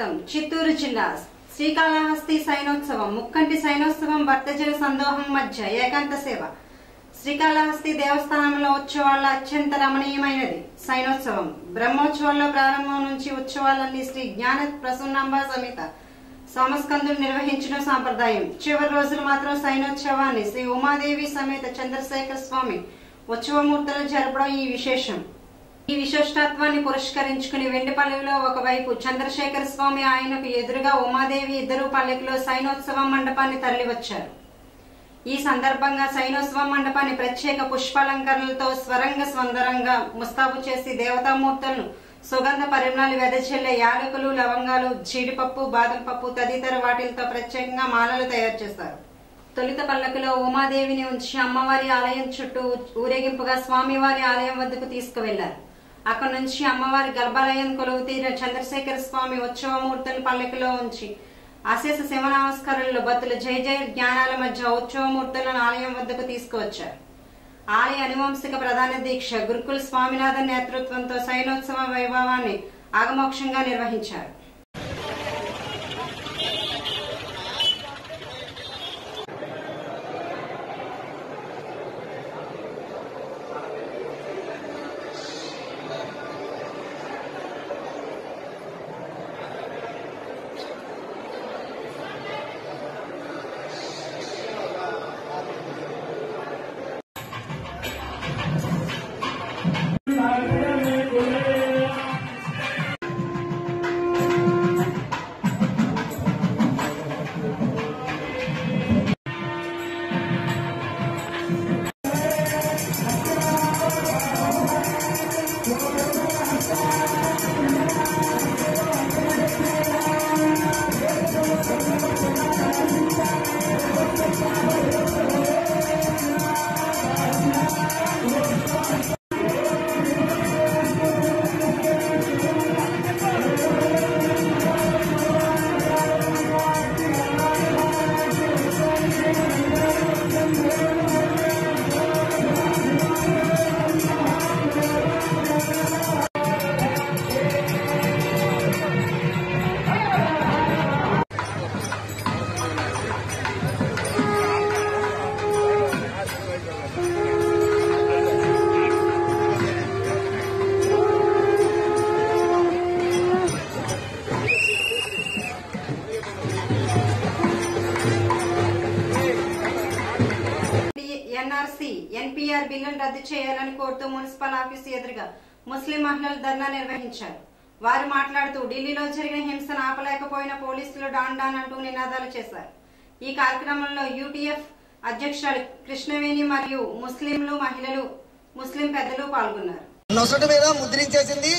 స్వాగతం చిత్తూరు జిల్లా శ్రీకాళహస్తి సైనోత్సవం ముక్కంటి సైనోత్సవం భక్తజన సందోహం మధ్య ఏకాంత సేవ శ్రీకాళహస్తి దేవస్థానంలో ఉత్సవాల అత్యంత రమణీయమైనది సైనోత్సవం బ్రహ్మోత్సవాల్లో ప్రారంభం నుంచి ఉత్సవాలన్నీ శ్రీ జ్ఞాన ప్రసన్నాంబ సమేత సోమస్కందుడు నిర్వహించడం సాంప్రదాయం చివరి రోజులు మాత్రం సైనోత్సవాన్ని శ్రీ ఉమాదేవి సమేత చంద్రశేఖర స్వామి ఉత్సవమూర్తులు జరపడం ఈ విశేషం ఈ విశిష్టత్వాన్ని పురస్కరించుకుని వెండిపల్లిలో ఒకవైపు చంద్రశేఖర స్వామి ఆయనకు ఎదురుగా ఉమాదేవి ఇద్దరు పల్లెకులో సైనోత్సవం మండపాన్ని తరలివచ్చారు ఈ సందర్భంగా సైనోత్సవం మండపాన్ని ప్రత్యేక పుష్పాలంకరణలతో స్వరంగ స్వందరంగా ముస్తాబు చేసి దేవతామూర్తులను సుగంధ పరిమళాలు వెదజల్లే యాలకులు లవంగాలు జీడిపప్పు బాదం పప్పు తదితర వాటిలతో ప్రత్యేకంగా మాలలు తయారు చేశారు తొలిత పల్లకిలో ఉమాదేవిని ఉంచి అమ్మవారి ఆలయం చుట్టూ ఊరేగింపుగా స్వామివారి ఆలయం వద్దకు తీసుకువెళ్లారు అక్కడి నుంచి అమ్మవారి గర్భాలయం కొలువు తీరిన చంద్రశేఖర స్వామి ఉత్సవమూర్తులను పల్లకిలో ఉంచి అశేష శివ నమస్కారాలు భక్తుల జయ జయ జ్ఞానాల మధ్య ఉత్సవమూర్తులను ఆలయం వద్దకు తీసుకువచ్చారు ఆలయ అనువంశిక ప్రధాన దీక్ష గురుకుల స్వామినాథన్ నేతృత్వంతో సైనోత్సవ వైభవాన్ని ఆగమోక్షంగా నిర్వహించారు ఎన్ఆర్సీ ఎన్పిఆర్ బిల్లును రద్దు చేయాలని కోరుతూ మున్సిపల్ ఆఫీసు ఎదురుగా ముస్లిం మహిళలు ధర్నా నిర్వహించారు వారు మాట్లాడుతూ ఢిల్లీలో జరిగిన హింసను ఆపలేకపోయిన పోలీసులు డాన్ డాన్ అంటూ నినాదాలు చేశారు ఈ కార్యక్రమంలో యూటీఎఫ్ అధ్యక్షురాలు కృష్ణవేణి మరియు ముస్లింలు మహిళలు ముస్లిం పెద్దలు పాల్గొన్నారు నొసటి మీద ముద్రించేసింది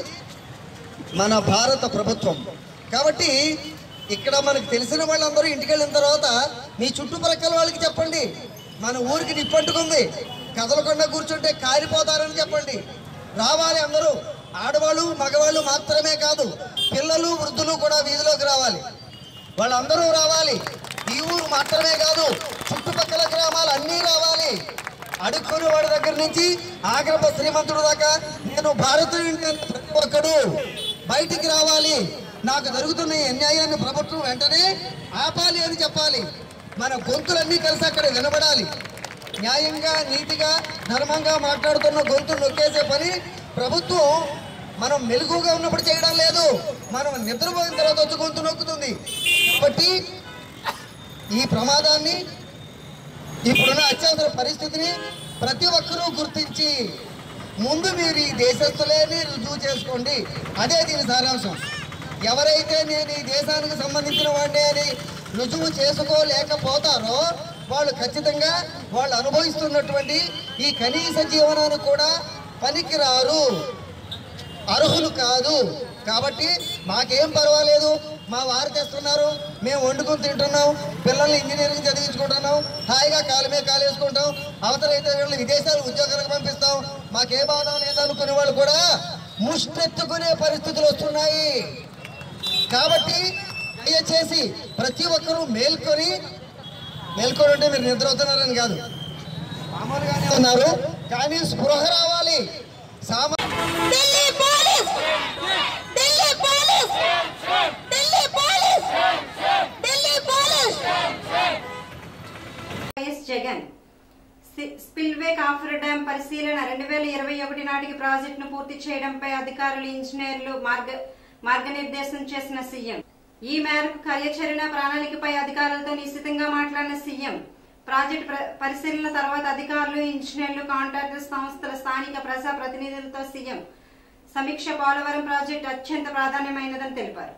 మన భారత ప్రభుత్వం కాబట్టి ఇక్కడ మనకు తెలిసిన వాళ్ళందరూ ఇంటికి వెళ్ళిన తర్వాత మీ చుట్టుప్రక్కల వాళ్ళకి చెప్పండి మన ఊరికి నిప్పంటుకుంది కదలకుండా కూర్చుంటే కారిపోతారని చెప్పండి రావాలి అందరూ ఆడవాళ్ళు మగవాళ్ళు మాత్రమే కాదు పిల్లలు వృద్ధులు కూడా వీధిలోకి రావాలి వాళ్ళందరూ రావాలి ఈ ఊరు మాత్రమే కాదు చుట్టుపక్కల గ్రామాలు అన్నీ రావాలి అడుక్కుని వాడి దగ్గర నుంచి ఆగ్రహ శ్రీమంతుడు దాకా నేను భారతీయుడిని అనే ప్రతి ఒక్కడు బయటికి రావాలి నాకు జరుగుతున్న ఈ అన్యాయాన్ని ప్రభుత్వం వెంటనే ఆపాలి అని చెప్పాలి మన గొంతులన్నీ కలిసి అక్కడ వినబడాలి న్యాయంగా నీతిగా ధర్మంగా మాట్లాడుతున్న గొంతు నొక్కేసే పని ప్రభుత్వం మనం మెలుగుగా ఉన్నప్పుడు చేయడం లేదు మనం నిద్రపోయిన తర్వాత వచ్చి గొంతు నొక్కుతుంది కాబట్టి ఈ ప్రమాదాన్ని ఇప్పుడున్న అత్యవసర పరిస్థితిని ప్రతి ఒక్కరూ గుర్తించి ముందు మీరు ఈ దేశస్తులేని రుజువు చేసుకోండి అదే దీని సారాంశం ఎవరైతే నేను ఈ దేశానికి సంబంధించిన వాడిని అని రుజువు చేసుకోలేకపోతారో వాళ్ళు ఖచ్చితంగా వాళ్ళు అనుభవిస్తున్నటువంటి ఈ కనీస జీవనానికి కూడా పనికిరారు అర్హులు కాదు కాబట్టి మాకేం పర్వాలేదు మా వారు తెస్తున్నారు మేము వండుకొని తింటున్నాం పిల్లల్ని ఇంజనీరింగ్ చదివించుకుంటున్నాం హాయిగా కాలు మీద కాలు వేసుకుంటాం అవతలైతే వీళ్ళని విదేశాలు ఉద్యోగాలకు పంపిస్తాం మాకే బాధ లేదనుకునే వాళ్ళు కూడా ముష్టెత్తుకునే పరిస్థితులు వస్తున్నాయి కాబట్టి దయచేసి ప్రతి ఒక్కరూ మేల్కొని మేల్కొని అంటే మీరు నిద్రవుతున్నారని కాదు మామూలుగానే ఉన్నారు కానీ స్పృహ రావాలి సామా ఢిల్లీ పోలీస్ ఢిల్లీ పోలీస్ ఢిల్లీ జగన్ సి- స్పిల్వే కాఫర్ డ్యాం పరిశీలన రెండు వేల ఇరవై ఒకటి నాటికి ప్రాజెక్టును పూర్తి చేయడంపై అధికారులు ఇంజనీర్లు మార్గ మార్గనిర్దేశం చేసిన సీఎం ఈ మేరకు కార్యాచరణ ప్రణాళికపై అధికారులతో నిశ్చితంగా మాట్లాడిన సీఎం ప్రాజెక్టు ప్ర- పరిశీలన తర్వాత అధికారులు ఇంజనీర్లు కాంట్రాక్టర్ సంస్థల స్థానిక ప్రజా ప్రతినిధులతో సీఎం సమీక్ష పోలవరం ప్రాజెక్టు అత్యంత ప్రాధాన్యమైనదని తెలిపారు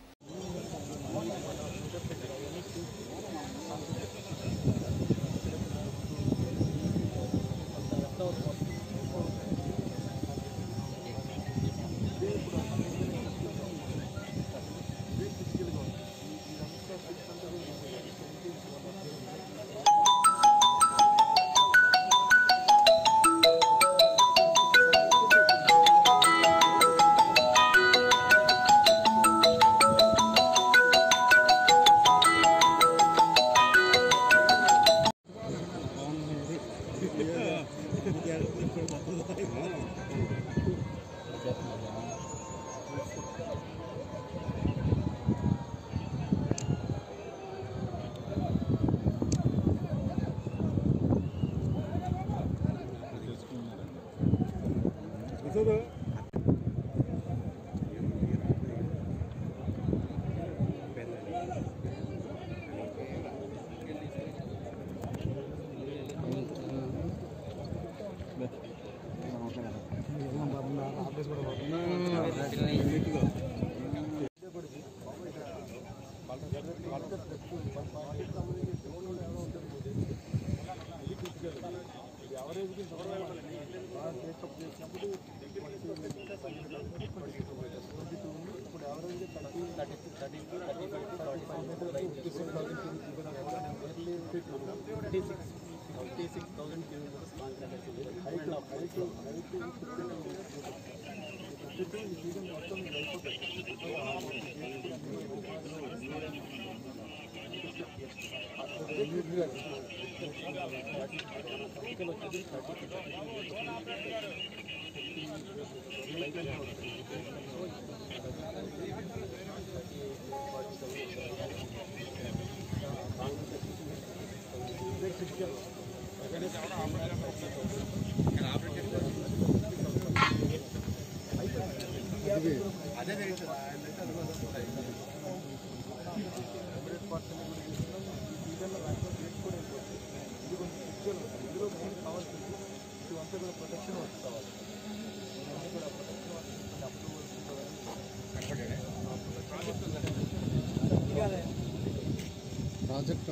ప్రాజెక్ట్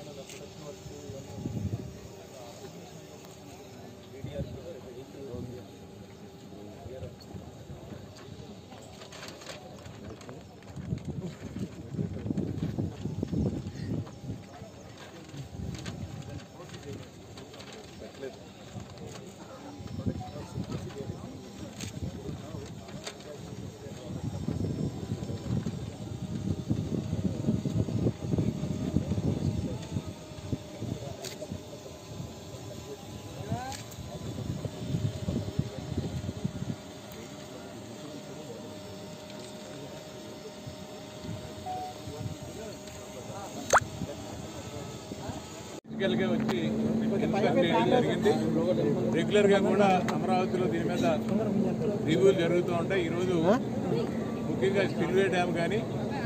ఫిజికల్ గా వచ్చి ఇన్స్పెక్ట్ చేయడం జరిగింది రెగ్యులర్ గా కూడా అమరావతిలో దీని మీద రివ్యూలు జరుగుతూ ఉంటాయి ఈరోజు ముఖ్యంగా స్పిల్వే డ్యామ్ కానీ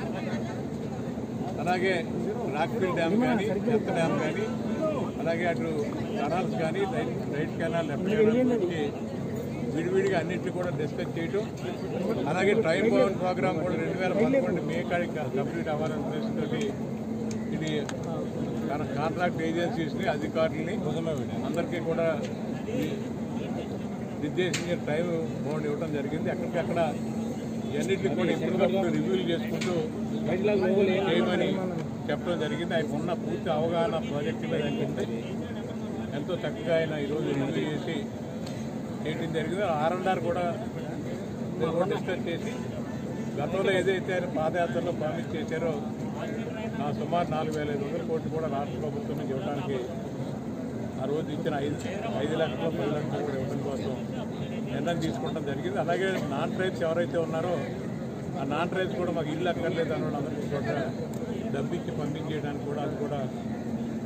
అలాగే రాక్ఫిల్ డ్యామ్ కానీ ఎత్త డ్యామ్ కానీ అలాగే అటు కెనాల్స్ కానీ right right canal left canal వచ్చి విడివిడిగా అన్నింటినీ కూడా డిస్కస్ చేయటం అలాగే ట్రైన్ పవన్ ప్రోగ్రామ్ కూడా రెండు వేల పదకొండు మే కాడికి కంప్లీట్ అవ్వాలనే ఉద్దేశంతో ఇది కాన్- కాంట్రాక్ట్ ఏజెన్సీస్ని అధికారులని అందరికీ కూడా ఈ నిర్దేశించిన టైం బౌండ్ ఇవ్వడం జరిగింది అక్కడికక్కడ ఇవన్నిటిని కూడా ఎప్పటికప్పుడు రివ్యూలు చేసుకుంటూ చేయమని చెప్పడం జరిగింది ఆయన ఉన్న పూర్తి అవగాహన ప్రాజెక్టు మీద అనిపింది ఎంతో చక్కగా ఆయన ఈరోజు రివ్యూ చేసి చేయడం జరిగింది ఆర్ అండ్ ఆర్ కూడా దీన్ని కూడా డిస్కస్ చేసి గతంలో ఏదైతే ఆయన పాదయాత్రలో ప్రామిస్ చేశారో నా సుమారు నాలుగు వేల ఐదు వందల కోట్లు కూడా రాష్ట్ర ప్రభుత్వం నుంచి ఇవ్వడానికి ఆ రోజు ఇచ్చిన ఐదు ఐదు లక్షలు పది లక్షలు కూడా ఇవ్వడం కోసం నిర్ణయం తీసుకోవడం జరిగింది అలాగే నాన్ ట్రైబ్స్ ఎవరైతే ఉన్నారో ఆ నాన్ ట్రైబ్స్ కూడా మాకు ఇల్లు అక్కర్లేదు అన్న వాళ్ళందరికీ కూడా డబ్బిచ్చి పంపించేయడానికి కూడా అది కూడా ఈ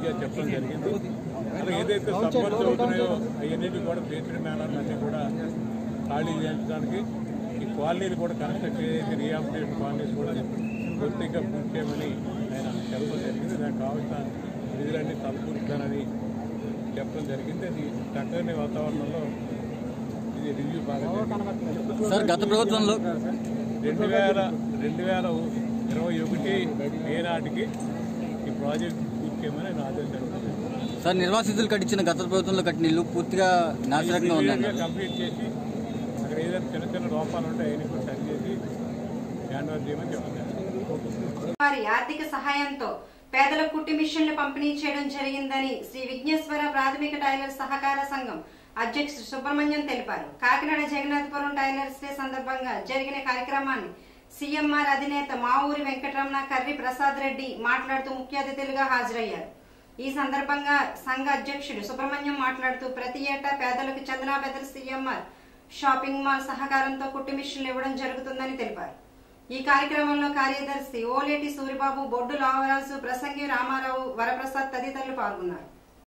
విద్య చెప్పడం జరిగింది అలాగే ఏదైతే సబ్మర్జ్ అవుతున్నాయో అవన్నిటి కూడా బేసిడ్ మేనర్లు అన్నీ కూడా ఖాళీ చేయించడానికి ఈ కాలనీలు కూడా కన్స్ట్రక్ట్ చేసి రీహాబిలిటేషన్ కాలనీస్ కూడా పూర్తిగా పూర్తి చేయమని ఆయన చెప్పడం జరిగింది దానికి కావాల్సిన నిధులన్నీ సమకూరుస్తానని చెప్పడం జరిగింది అది చక్కని వాతావరణంలో ఇది రివ్యూ బాగా జరిగింది. సార్ గత ప్రభుత్వంలో రెండు వేల రెండు వేల ఇరవై ఒకటి మే నాటికి ఈ ప్రాజెక్ట్ పూర్తి చేయమని నా ఆదేశాలు ఉన్నాయి. సార్ నిర్వాసితులు కట్టించిన గత ప్రభుత్వంలో కట్టిన ఇల్లు పూర్తిగా నాశనకంగా ఉందండి ఇమీడియట్గా కంప్లీట్ చేసి అక్కడ ఏదైనా చిన్న చిన్న లోపాలు ఉంటే అవన్నీ కూడా సరి చేసి హ్యాండ్ ఓవర్ చేయమని చెప్పారు వారి ఆర్థిక సహాయంతో పేదల కుట్టి మిషన్లు పంపిణీ చేయడం జరిగిందని శ్రీ విఘ్నేశ్వర ప్రాథమిక టైలర్ సహకార సంఘం అధ్యక్షుడు సుబ్రహ్మణ్యం తెలిపారు కాకినాడ జగన్నాథపురం టైలర్స్ డే సందర్భంగా జరిగిన కార్యక్రమాన్ని సీఎంఆర్ అధినేత మావూరి వెంకటరమణ కర్రి ప్రసాద్ రెడ్డి మాట్లాడుతూ ముఖ్య అతిథులుగా హాజరయ్యారు ఈ సందర్భంగా సంఘ అధ్యక్షుడు సుబ్రహ్మణ్యం మాట్లాడుతూ ప్రతి ఏటా పేదలకు Chandana brother CMR shopping mall సహకారంతో కుట్టి మిషన్లు ఇవ్వడం జరుగుతుందని తెలిపారు ఈ కార్యక్రమంలో కార్యదర్శి ఓలేటి సూరిబాబు బొడ్డు లావరాజు ప్రసంగి రామారావు వరప్రసాద్ తదితరులు పాల్గొన్నారు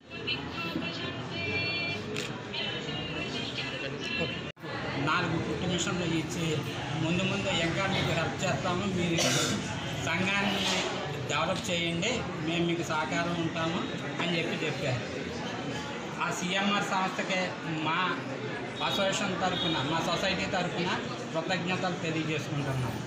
నాలుగు కుట్టు మిషన్లు ఇచ్చి ముందు ముందు ఇంకా మీకు హెల్ప్ చేస్తాము మీరు సంఘాన్ని డెవలప్ చేయండి మేము మీకు సహకారం ఉంటాము అని చెప్పి చెప్పారు ఆ సిఎంఆర్ సంస్థకి మా అసోసియేషన్ తరఫున మా సొసైటీ తరఫున కృతజ్ఞతలు తెలియజేసుకుంటున్నాము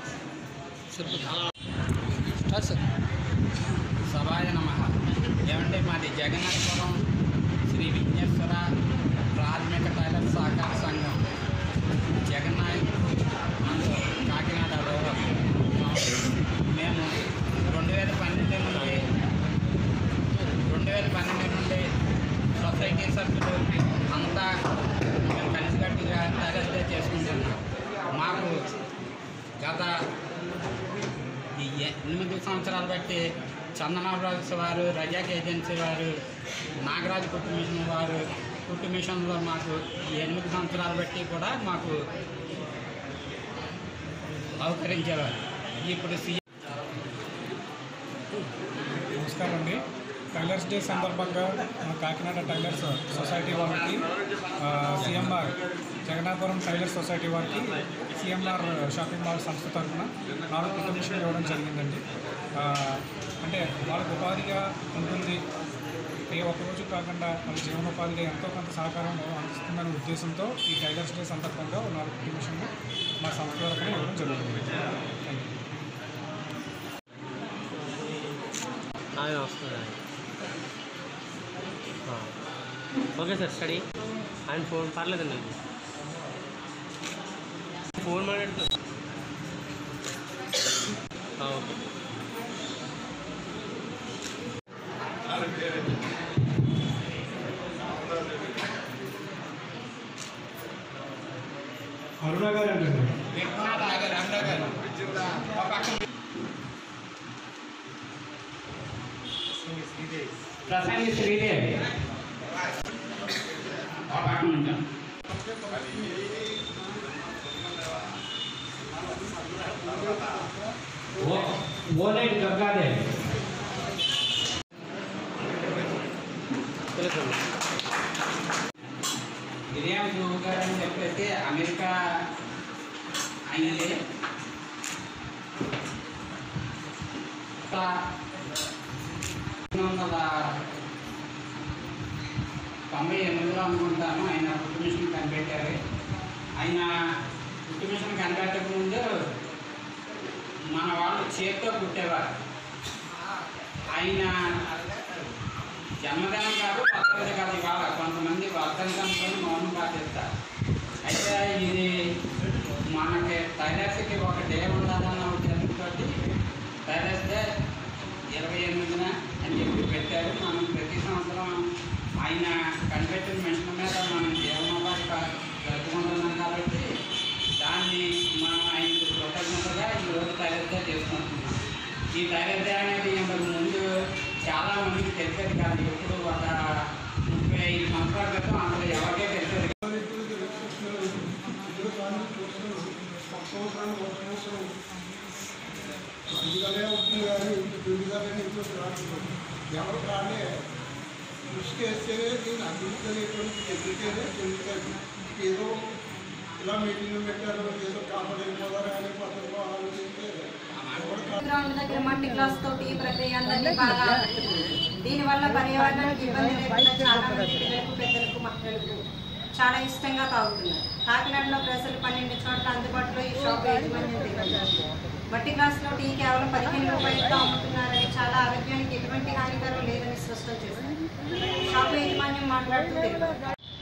సభాయ నమ ఏమంటే మాది జగన్నాథపురం శ్రీ విఘ్నేశ్వర ప్రాథమిక టైలర్ సహకార సంఘం జగన్నాథపురం మందు కాకినాడ రూరల్ మేము రెండు వేల పన్నెండు నుండి రెండు వేల పన్నెండు నుండి సొసైటీ సభ్యులు అంతా మేము కలిసికట్టుగా టైలర్స్ డే చేసుకుంటున్నాం మాకు గత ఈ ఎనిమిది సంవత్సరాలు బట్టి చందనరాజు వారు రజాక్ ఏజెన్సీ వారు నాగరాజు కుట్టు మిషన్ వారు కుట్టు మిషన్లో మాకు ఈ ఎనిమిది సంవత్సరాలు బట్టి కూడా మాకు సహకరించేవారు ఇప్పుడు సీ నమస్కారం అండి టైలర్స్ డే సందర్భంగా మన కాకినాడ టైలర్స్ సొసైటీ వారికి ఆ, సిఎంఆర్ జగన్నాథపురం టైలర్స్ సొసైటీ వారికి సిఎంఆర్ షాపింగ్ మాల్ సంస్థ తరఫున నాలుగు కమిషన్ ఇవ్వడం జరిగిందండి ఆ, అంటే వాళ్ళకు ఉపాధిగా ఉంటుంది ఏ ఒక్క రోజు కాకుండా వాళ్ళ జీవనోపాధిగా ఎంతో కొంత సహకారం అందిస్తుందనే ఉద్దేశంతో ఈ టైలర్స్ డే సందర్భంగా ఓ నాలుగు కమిషన్లు మా సంస్థ తరఫున ఇవ్వడం జరుగుతుంది థ్యాంక్ యూ ఆయన వస్తున్నాడు ఓకే సార్ స్టడీ ఆయన ఫోన్ పర్లేదండి ఫోన్ మాట్లాడుతూ ఓకే అరుణ గారు అండి విఘ్నాథ గారు అన్న గారు ఒక పక్క ప్రసంగి శ్రీదేవి ఒక పక్క నుంచో. ఓ- ఓలేటి దుర్గాదేవి తెలుసు మిరియాం జోగు గారు అని చెప్పేసి అమెరికా అయింది పంతొమ్మిది వందల తొంభై ఎనిమిదిలో అనుకుంటాను ఆయన కుట్టు మిషన్ కనిపెట్టారు ఆయన కుట్టు మిషన్ కనిపెట్టక ముందు మన వాళ్ళు చేతితో కుట్టేవారు ఆయన జన్మదినం కాదు పక్కది కాదు ఇవాళ కొంతమంది వర్ధంతంతో మౌనం పాటిస్తారు అయితే ఇది మనకి టైలర్స్కి ఒక డే ఉండాలన్న ఉద్దేశంతో టైలర్స్ డే ఇరవై ఎనిమిదిన అని చెప్పి పెట్టారు మనం ప్రతి సంవత్సరం ఆయన కనిపెట్టిన మిషన్ మీద మనం జీవనోపాధి కా- జరుపుకుంటున్నాం కాబట్టి దాన్ని మనం ఆయనకు కృతజ్ఞతగా ఈరోజు టైలర్స్ డే చేసుకుంటున్నాం ఈ టైలర్ డే అనేది ఇంతకు ముందు చాలా మందికి తెలిసేది కాదు ఎప్పుడు ఒక ముప్పై ఐదు సంవత్సరాల క్రితం అసలు ఎవరికే తెలిసేది కాదు. అందుకనే ఉంటుంది కానీ రెండు గానే ఇంట్లో రాదు ఎవరు కానీ కృషి చేస్తేనే దీన్ని అభివృద్ధి అనేటువంటి ఎదుగుతేనే చెందుతుంది ఏదో ఇలా మీటింగ్లు పెట్టారు ఏదో కాపాడైపోతారు అనే పద్ధతిలో ఆలోచిస్తే ఎవరు గ్రౌండ్ దగ్గర మట్టి గ్లాస్ తోటి ఈ ప్రక్రియ అందరినీ బాగా దీని వల్ల పర్యావరణానికి ఇబ్బంది లేకుండా చాలా మంది పిల్లలకు పెద్దలకు మహిళలకు చాలా ఇష్టంగా తాగుతున్నారు కాకినాడలో ప్రజలు పన్నెండు చోట్ల అందుబాటులో ఈ షాప్ యాజమాన్యం తెలియదు మట్టి గ్లాసులో టీ కేవలం పదిహేను రూపాయలతో అమ్ముతున్నారని చాలా ఆరోగ్యానికి ఎటువంటి హానికరం లేదని స్పష్టం చేశారు షాప్ యాజమాన్యం మాట్లాడుతూ తెలిపారు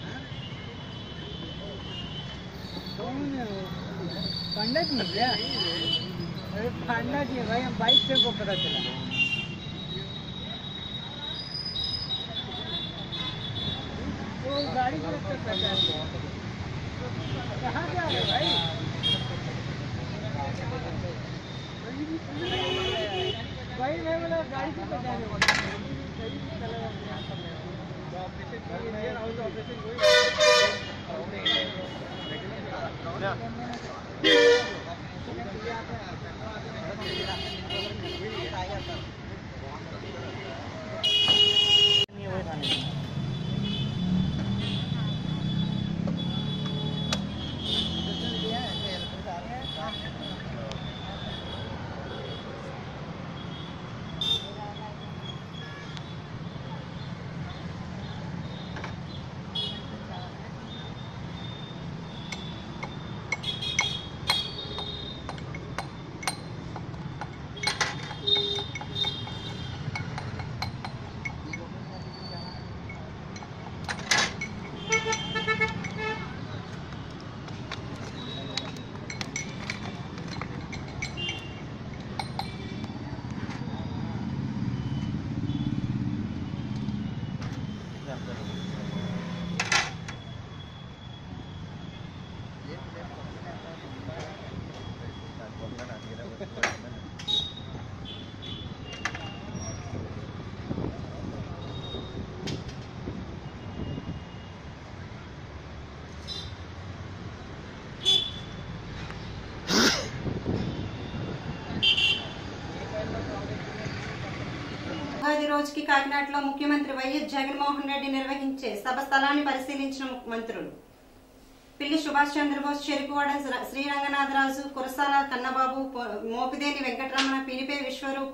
ఉగాది రోజుకి కాకినాడలో ముఖ్యమంత్రి వైఎస్ జగన్మోహన్ రెడ్డి నిర్వహించే సభ స్థలాన్ని పరిశీలించిన మంత్రులు పిల్లి సుభాష్ చంద్రబోస్ చెరుకువాడ శ్రీరంగనాథరాజు కురసాల కన్నబాబు పొ- Mopideni Venkataramana Pinipe Viswarup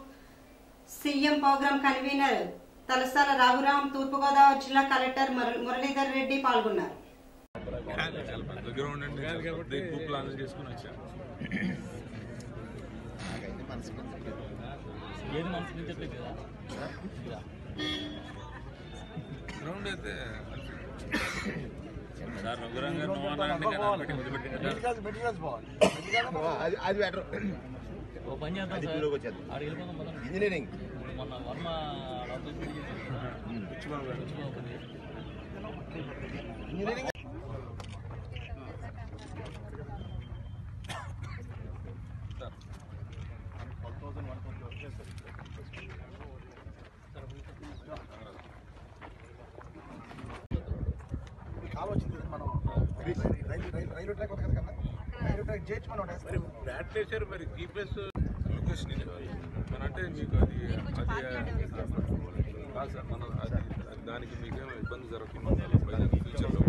CM programme convener Talasala Raghuram Turpugodavari జిల్లా కలెక్టర్ ముర- మురళీధర్ రెడ్డి పాల్గొన్నారు దగ్గర ఉండండి ఎక్కువ ప్లాన్ చేసుకుని వచ్చాను ఏది మనసు నుంచి చెప్పలేదు కదా గ్రౌండ్ అయితే సార్ రఘురంగ నువ్వు అన్నా అంటే కదా పెట్టి వదిలిపెట్టింది కదా. అది అది బెటర్ ఓ పని చేద్దాం అది సార్ ఇందులోకి వచ్చేది ఆడ వెళ్ళిపోదాం పదండి. ఇంజనీరింగ్ మొన్న వర్మ లోపలికి వెళ్ళి పిచ్చిబాబు. ఇంజనీరింగ్ ఆలోచించి మనం రైలు రైలు రైలు ట్రాక్ ఉంది కదా రైలు ట్రాక్ చేర్చి మనం మరి బ్యాట్ వేసారు మరి జీపీఎస్ లొకేషన్ ఇది మన అంటే మీకు అది అది కాదు సార్ మనం అది అది దానికి మీకేం ఇబ్బంది జరగకుండా ఫ్యూచర్లో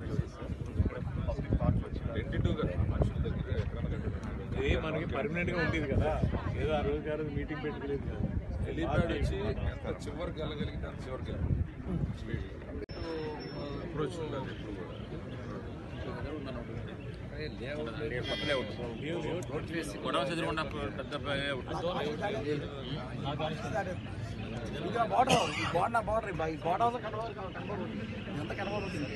టెంటేటివ్గా మనుషుల దగ్గర ఎక్కడ ఏ మనకి పర్మనెంట్ గా ఉండేది కదా ఏదో ఆ రోజు ఆ రోజు మీటింగ్ పెట్టుకోలేదు కదా హెలిప్యాడ్ వచ్చి ఎంత చివరికి వెళ్ళగలిగితే అంత చివరికి వెళ్ళాలి అప్రోచ్ ఉండాలి ఇప్పుడు కూడా పక్కనే ఉంటుంది గొడవ చదువుకుండా పెద్ద ఇంకా బార్డర్ ఈ బార్డర్ బార్డర్ ఈ బార్డర్ కనబడుతుంది ఎంత కనబడుతుంది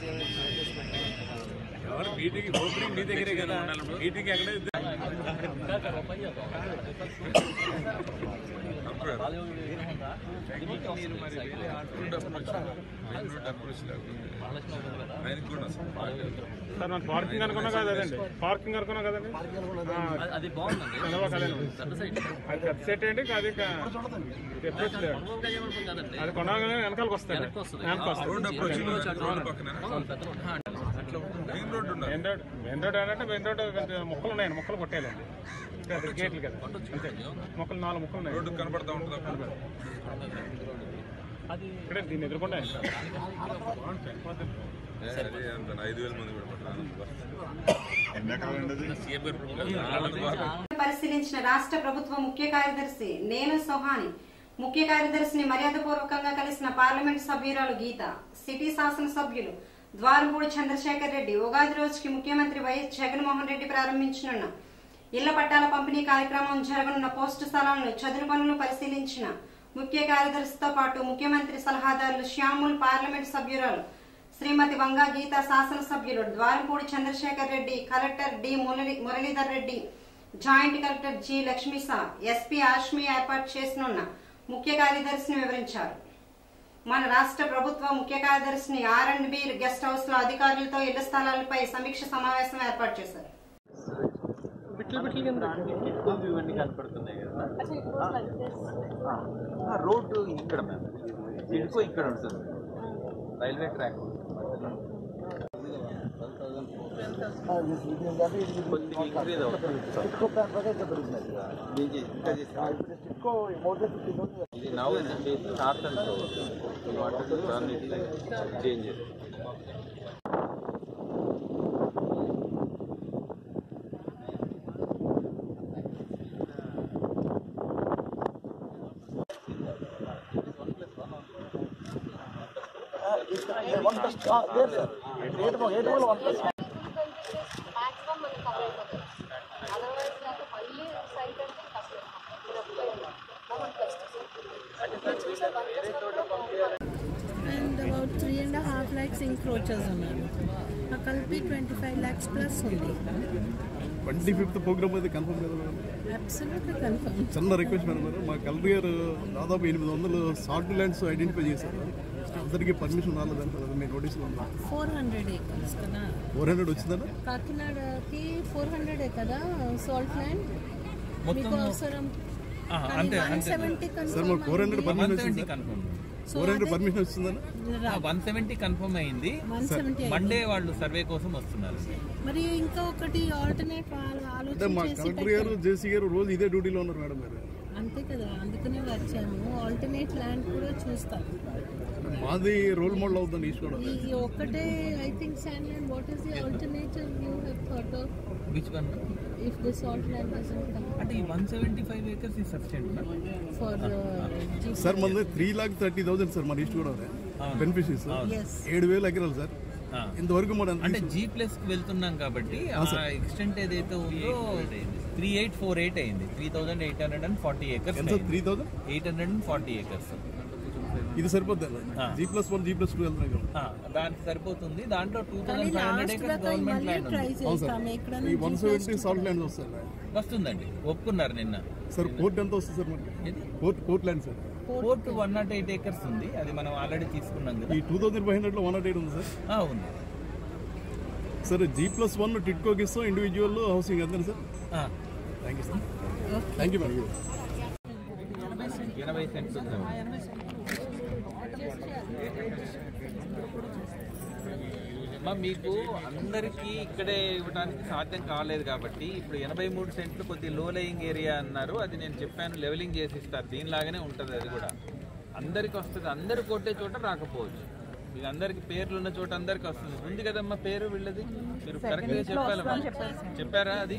ఎవరు మీటింగ్ ఓపెనింగ్ మీ దగ్గరే కదా మీటింగ్ ఎక్కడ మీరు మరి వేరే ఆటోడ్ అప్రోచ్ మెయిన్ రోడ్ అప్రోచ్ లేకపోతే ఆయనకు కూడా అసలు సార్ మనం పార్కింగ్ అనుకున్నాం కదా అదండి పార్కింగ్ అనుకున్నాం కదండి ఆ, అది బాగుందండి చదవ కదండి పెద్ద సైట్ అది పెద్ద సెట్ ఏంటి అది ఎప్పుడు లేదు కొనుగోలు చేయమనుకుంది కదండి అది కొనగానే వెనకాలకు వస్తాయి వెనక్కి వస్తుంది. వెనక్కి వస్తాయి రోడ్ అప్రోచ్ రోడ్ పక్కన పెద్ద రోడ్. ఆ, అట్లా మెయిన్ రోడ్ ఉండాలి మెయిన్ రోడ్ మెయిన్ రోడ్ అంటే మెయిన్ రోడ్ కొంచెం మొక్కలు ఉన్నాయండి మొక్కలు కొట్టేయాలండి ఇంకా అది గేట్లు కదా అంతే మొక్కలు నాలుగు మొక్కలు ఉన్నాయి రోడ్డు కనపడతా ఉంటుంది అప్పుడు ఇక్కడే దీన్ని ఎదుర్కొంటే ఐదు వేల మంది కూడా పరిశీలించిన రాష్ట్ర ప్రభుత్వ ముఖ్య కార్యదర్శి నేను సోహాని ముఖ్య కార్యదర్శిని మర్యాదపూర్వకంగా కలిసిన పార్లమెంట్ సభ్యురాలు గీత సిటీ శాసనసభ్యులు ద్వారంపూడి చంద్రశేఖర్ రెడ్డి ఉగాది రోజుకి ముఖ్యమంత్రి వైఎస్ జగన్మోహన్ రెడ్డి ప్రారంభించనున్న ఇళ్ల పట్టాల పంపిణీ కార్యక్రమం జరగనున్న పోస్టు స్థలాలను చదును పనులు పరిశీలించిన ముఖ్య కార్యదర్శితో పాటు ముఖ్యమంత్రి సలహాదారులు శ్యాముల్ పార్లమెంట్ సభ్యురాలు శ్రీమతి వంగా గీత శాసనసభ్యులు Dwarampudi Chandrasekhar Reddy collector D Murali Muralidhar Reddy joint collector G Lakshmisha SP Ashmi ఏర్పాటు చేసనున్న ముఖ్య కార్యదర్శిని వివరించారు మన రాష్ట్ర ప్రభుత్వ ముఖ్య కార్యదర్శిని R and B guest house లో అధికారులతో ఇళ్ల స్థలాలపై సమీక్ష సమావేశం ఏర్పాటు చేశారు ఇవన్నీ కనపడుతున్నాయి కదా రోడ్డు ఇక్కడ మ్యామ్ ఇటుకో ఇక్కడ ఉంటుంది రైల్వే ట్రాక్ కొద్దిగా ఇంక్రీజ్ అవుతుంది ఇది now start and water turn it change and about three and half lakhs encroachers ఉన్నారు ఆ కలిపి ట్వంటీ ఫైవ్ ల్యాక్స్ ప్లస్ ఉంది ట్వంటీ ఫిఫ్త్ ప్రోగ్రామ్ అయితే కన్ఫర్మ్ కదా మేడం అబ్సల్యూట్లీ కన్ఫర్మ్ చిన్న రిక్వెస్ట్ మేడం మేడం మా కలెక్టర్ గారు దాదాపు ఎనిమిది వందలు సాల్ట్ ల్యాండ్స్ ఐడెంటిఫై చేశారు అందరికీ పర్మిషన్ రాలేదంటారు మీ నోటీసులో ఉందా ఫోర్ హండ్రెడ్ ఏకర్స్ కదా ఫోర్ హండ్రెడ్ వచ్చిందన్నా కాకినాడకి ఫోర్ హండ్రెడ్ కదా సాల్ట్ ల్యాండ్ మీకు అవసరం అంతే వన్ సెవెంటీ సార్ మాకు ఫోర్ హండ్రెడ్ పర్మిషన్ వచ్చింది కన్ఫర్మ్ ఫోర్ హండ్రెడ్ పర్మిషన్ వచ్చిందన్నా వన్ సెవెంటీ కన్ఫర్మ్ అయింది వన్ సెవెంటీ మండే వాళ్ళు సర్వే కోసం వస్తున్నారు మరి ఇంకా ఒకటి ఆల్టర్నేట్ వాళ్ళు అంటే మా ఆలోచన చేసి కలెక్టర్ గారు జేసీ గారు రోజు ఇదే డ్యూటీలో ఉన్నారు మేడం గారు అంతే కదా అందుకనే వచ్చాము ఆల్టర్నేట్ ల్యాండ్ కూడా చూస్తాం మాది రోల్ మోడల్ అవుతుంది ఈస్ట్ కూడా ఈ ఒక్కటే I think sand land what is the alternative you have thought of which one if the salt land doesn't come అంటే ఈ వన్ సెవెంటీ ఫైవ్ ఏకర్స్ ఈ సఫిషియెంట్ ఫర్ సార్ మనది three lakh thirty thousand sir మన east కూడా beneficiaries Yes. ఏడు వేలు ఎకరాలు sir ఇంతవరకు మన అంటే జీ ప్లస్ కి వెళ్తున్నాం కాబట్టి ఆ ఎక్స్టెంట్ ఏదైతే ఉందో త్రీ ఎయిట్ ఫోర్ ఎయిట్ అయింది three thousand eight hundred and forty acres ఎంత three thousand eight hundred and forty acres ఇది సరిపోద్ది G plus one G plus two వెళ్తున్నాం కదా దానికి సరిపోతుంది దాంట్లో టూ కానీ thousand five hundred last acres దాకా గవర్నమెంట్ మళ్ళీ ల్యాండ్ ట్రై ఉంది అవును సార్ చేస్తాం ఎక్కడ ఈ వన్ సెవెంటీ సాల్ట్ ల్యాండ్ వస్తుంది వస్తుందండి ఒప్పుకున్నారు నిన్న సార్ పోర్ట్ ఎంత వస్తుంది సార్ మనకి ఇది port port land sir four two one nought eight acres ఉంది అది మనం ఆల్రెడీ తీసుకున్నాం కదా ఈ టూ థౌసండ్ ఫైవ్ హండ్రెడ్ లో వన్ నాట్ ఎయిట్ ఉంది సార్ ఆ, ఉంది సార్ జీ ప్లస్ వన్ టిట్కోకి ఇస్తాం ఇండివిజువల్ హౌసింగ్ అంతే సార్ ఆ, thank you sir thank you madam ఎనభై సెంట్స్ ఉంది మా మీకు అందరికీ ఇక్కడే ఇవ్వడానికి సాధ్యం కాలేదు కాబట్టి ఇప్పుడు ఎనభై మూడు సెంట్లు కొద్ది లో లేయింగ్ ఏరియా అన్నారు అది నేను చెప్పాను లెవెలింగ్ చేసి ఇస్తారు దీనిలాగానే ఉంటుంది అది కూడా అందరికి వస్తుంది అందరు కొట్టే చోట రాకపోవచ్చు మీకు అందరికి పేర్లు ఉన్న చోట అందరికి వస్తుంది ఉంది కదమ్మా పేరు వీళ్ళది మీరు కరెక్ట్గా చెప్పాలి చెప్పారా అది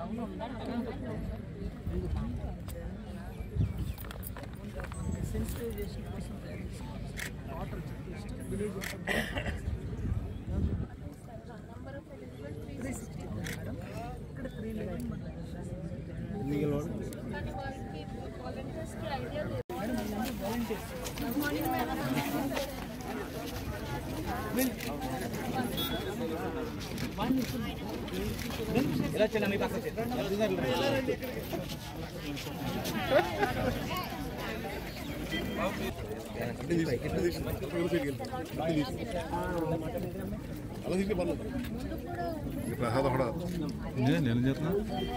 కానీ వాళ్ళకి వాలంటీర్స్కి ఐడియా లేదు గుడ్ మార్నింగ్ మేడం అలా తీసుకు పర్లేదు నేను చెప్తున్నా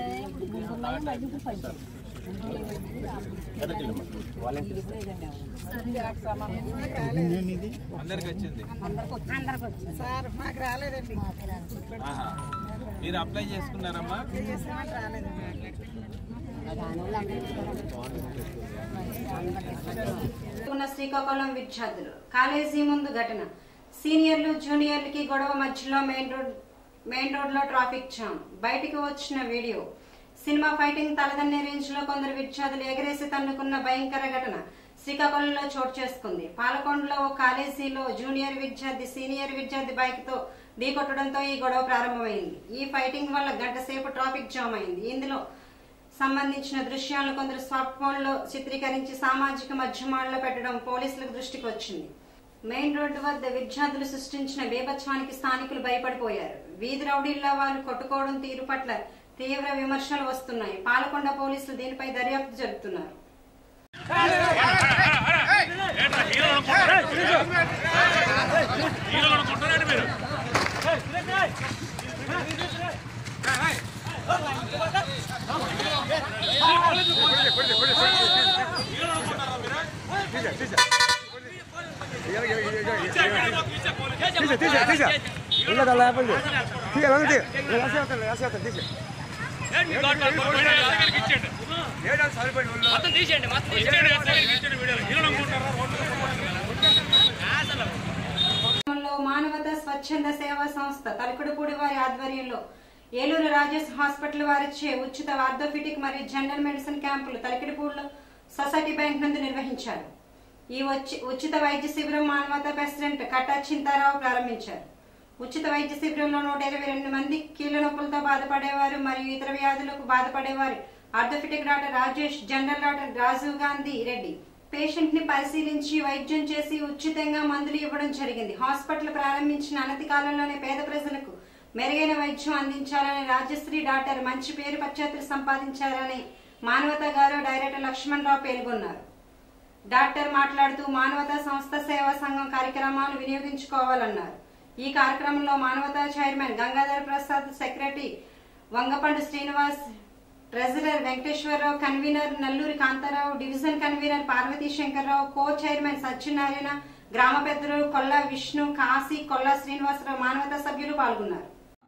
అందరికి వచ్చింది సార్ మాకు రాలేదండి ఆహా. మీరు అప్లై చేసుకున్నారమ్మా రాలేదండి ఉన్న శ్రీకాకుళం విద్యార్థులు కాలేజీ ముందు ఘటన సీనియర్లు జూనియర్లకి గొడవ మధ్యలో మెయిన్ రోడ్ మెయిన్ రోడ్ లో ట్రాఫిక్ జామ్ బయటికి వచ్చిన వీడియో సినిమా ఫైటింగ్ తలదన్నే రేంజ్ లో కొందరు విద్యార్థులు ఎగరేసి తన్నుకున్న భయంకర ఘటన శ్రీకాకుళంలో చోటు చేసుకుంది పాలకొండలో ఓ కాలేజీలో జూనియర్ విద్యార్థి సీనియర్ విద్యార్థి బైక్ తో ఢీకొట్టడంతో ఈ గొడవ ప్రారంభమైంది ఈ ఫైటింగ్ వల్ల గంట సేపు ట్రాఫిక్ జామ్ అయింది ఇందులో సంబంధించిన దృశ్యాలను కొందరు స్మార్ట్ ఫోన్లో చిత్రీకరించి సామాజిక మాధ్యమాల్లో పెట్టడం పోలీసులకు దృష్టికి వచ్చింది మెయిన్ రోడ్డు వద్ద విద్యార్థులు సృష్టించిన బేభత్సానికి స్థానికులు భయపడిపోయారు వీధి రౌడీల్లో వాళ్ళు కొట్టుకోవడం తీరు పట్ల తీవ్ర విమర్శలు వస్తున్నాయి పాలకొండ పోలీసులు దీనిపై దర్యాప్తు జరుపుతున్నారు లో మానవతా స్వచ్ఛంద సేవా సంస్థ తలకుడుపూడి వారి ఆధ్వర్యంలో ఏలూరు రాజేష్ హాస్పిటల్ వారిచే ఉచిత ఆర్థోఫిటిక్ మరియు జనరల్ మెడిసిన్ క్యాంపులు తలకిడిపూడిలో సొసైటీ బ్యాంక్ నందు నిర్వహించారు ఈ వచ్చి- ఉచిత వైద్య శిబిరం మానవతా ప్రెసిడెంట్ కట్టా చింతారావు ప్రారంభించారు ఉచిత వైద్య శిబిరంలో నూట ఇరవై రెండు మంది కీళ్ల నొప్పులతో బాధపడేవారు మరియు ఇతర వ్యాధులకు బాధపడేవారు orthopaedic doctor Rajesh general doctor Rajiv Gandhi Reddy patient ని పరిశీలించి వైద్యం చేసి ఉచితంగా మందులు ఇవ్వడం జరిగింది హాస్పిటల్ ప్రారంభించిన అనతి కాలంలోనే పేద ప్రజలకు మెరుగైన వైద్యం అందించాలని రాజశ్రీ డాక్టర్ మంచి పేరు ప్రఖ్యాతులు సంపాదించారని మానవత గారు డైరెక్టర్ లక్ష్మణ్ రావు పేర్కొన్నారు డాక్టర్ మాట్లాడుతూ మానవతా సంస్థ సేవా సంఘం కార్యక్రమాలు వినియోగించుకోవాలన్నారు ఈ కార్యక్రమంలో Manavata chairman Gangadhar Prasad secretary Vangapandu Srinivas treasurer Venkateswararao convener Nalluri Kantharao division convener Parvathi Sankararao co chairman Satyanarayana గ్రామ పెద్దలు కొల్లా విష్ణు కాశీ కొల్లా శ్రీనివాసరావు మానవతా సభ్యులు పాల్గొన్నారు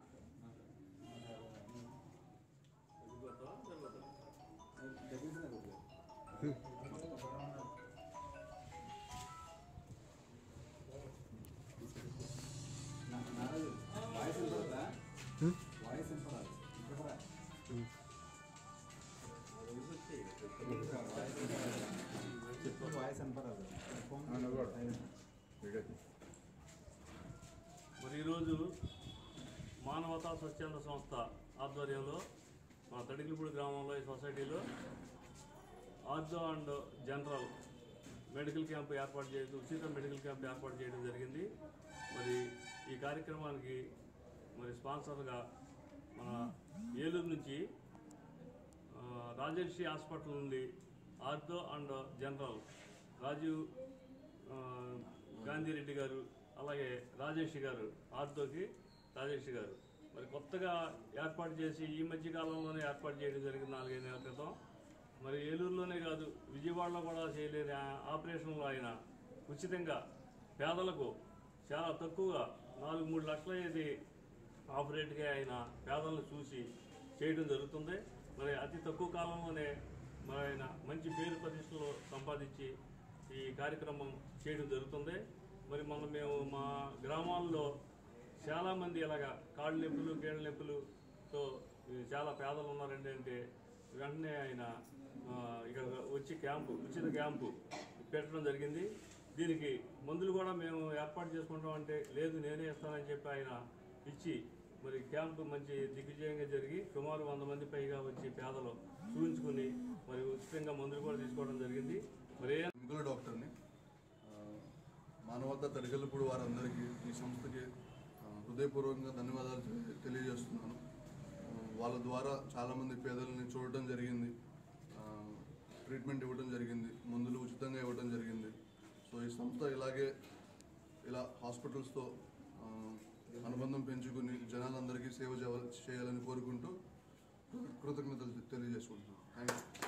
మరి ఈరోజు మానవతా స్వచ్ఛంద సంస్థ ఆధ్వర్యంలో మన తడికిలపూడి గ్రామంలో ఈ సొసైటీలో ortho and general medical camp ఏర్పాటు చేయడం ఉచిత మెడికల్ క్యాంప్ ఏర్పాటు చేయడం జరిగింది మరి ఈ కార్యక్రమానికి మరి స్పాన్సర్గా మన ఏలూరు నుంచి ఆ, రాజర్షి హాస్పిటల్ నుండి ఆర్థో అండ్ జనరల్ రాజీవ్ ఆ, గాంధీరెడ్డి గారు అలాగే రాజేష్ గారు ఆర్థోకి రాజేష్ గారు మరి కొత్తగా ఏర్పాటు చేసి ఈ మధ్య కాలంలోనే ఏర్పాటు చేయడం జరిగింది నాలుగైదు నెలల క్రితం మరి ఏలూరులోనే కాదు విజయవాడలో కూడా చేయలేని ఆ ఆపరేషన్లో ఆయన ఉచితంగా పేదలకు చాలా తక్కువగా నాలుగు మూడు లక్షల ఇది ఆపరేట్గా ఆయన పేదలను చూసి చేయడం జరుగుతుంది మరి అతి తక్కువ కాలంలోనే మరి ఆయన మంచి పేరు ప్రతిష్టలు సంపాదించి ఈ కార్యక్రమం చేయడం జరుగుతుంది మరి మొన్న మేము మా గ్రామాల్లో చాలామంది ఇలాగా కాళ్ళు నొప్పులు కీళ్ళ నొప్పులుతో ఈ చాలా పేదలు ఉన్నారండి అంటే వెంటనే ఆయన ఆ, ఇక్కడ వచ్చి క్యాంపు ఉచిత క్యాంపు పెట్టడం జరిగింది దీనికి మందులు కూడా మేము ఏర్పాటు చేసుకుంటాం అంటే లేదు నేనే ఇస్తానని చెప్పి ఆయన ఇచ్చి మరి క్యాంపు మంచి దిగ్విజయంగా జరిగి సుమారు వంద మంది పైగా వచ్చి పేదలు చూపించుకుని మరి ఉచితంగా మందులు కూడా తీసుకోవడం జరిగింది మరి ఏ- ఎముకల డాక్టర్ని ఆ, మానవతా తడిగల్లపూడి వారందరికీ ఈ సంస్థకి ఆ, హృదయపూర్వకంగా ధన్యవాదాలు తెలి- తెలియజేస్తున్నాను ఆ, వాళ్ళ ద్వారా చాలామంది పేదలని చూడటం జరిగింది ఆ, ట్రీట్మెంట్ ఇవ్వడం జరిగింది మందులు ఉచితంగా ఇవ్వడం జరిగింది సో ఈ సంస్థ ఇలాగే ఇలా హాస్పిటల్స్తో ఆ, అనుబంధం పెంచుకుని జనాలందరికీ సేవ చేయాల- చేయాలని కోరుకుంటూ కృతజ్ఞతలు తెలియజేసుకుంటున్నాను థ్యాంక్ యూ